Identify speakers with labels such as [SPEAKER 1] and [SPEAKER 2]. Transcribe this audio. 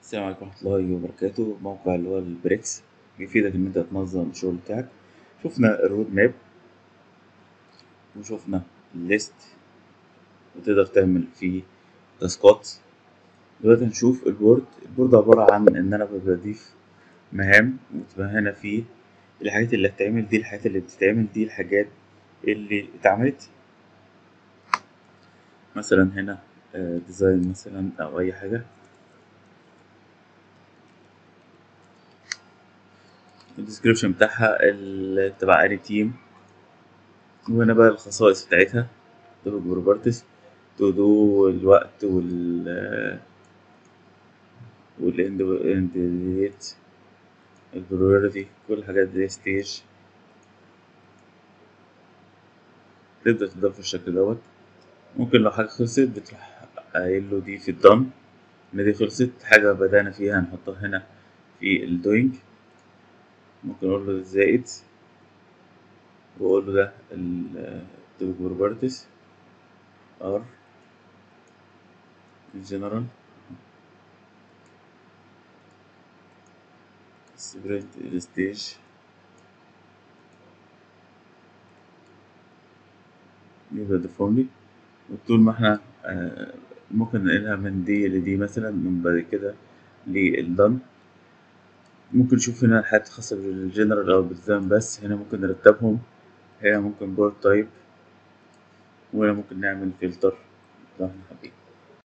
[SPEAKER 1] السلام عليكم ورحمة الله وبركاته موقع اللي هو البريكس بيفيدك إن أنت تنظم الشغل بتاعك شفنا الرود ماب وشفنا الليست وتقدر تعمل فيه تاسكات دلوقتي هنشوف البورد البورد عبارة عن إن أنا بضيف مهام وتبقى هنا فيه الحاجات اللي هتتعمل دي الحاجات اللي بتتعمل دي الحاجات اللي اتعملت مثلا هنا ديزاين مثلا أو أي حاجة الديسكريبشن بتاعها اللي تبع اني تيم وهنا بقى الخصائص بتاعتها تبقى بروبرتيز تو دو الوقت وال والاند ديت البريوريتي كل الحاجات دي ستيج تبدأ تضاف بالشكل دوت ممكن لو حاجة خلصت بتروح قايل له دي في الدن ان دي خلصت حاجة بدأنا فيها هنحطها هنا في الدوينج ممكن اقول له زائد واقول له ده التوبيك بروبرتيز ار الجنرال سبرنت الستيج يبقى ديفولي وطول ما احنا آه ممكن ننقلها من دي لدي مثلا من بعد كده للدن ممكن نشوف هنا الحاجات الخاصة بالجنرال أو بالديزاين بس هنا ممكن نرتبهم هنا ممكن بورد تايب وهنا ممكن نعمل فلتر لو احنا حابين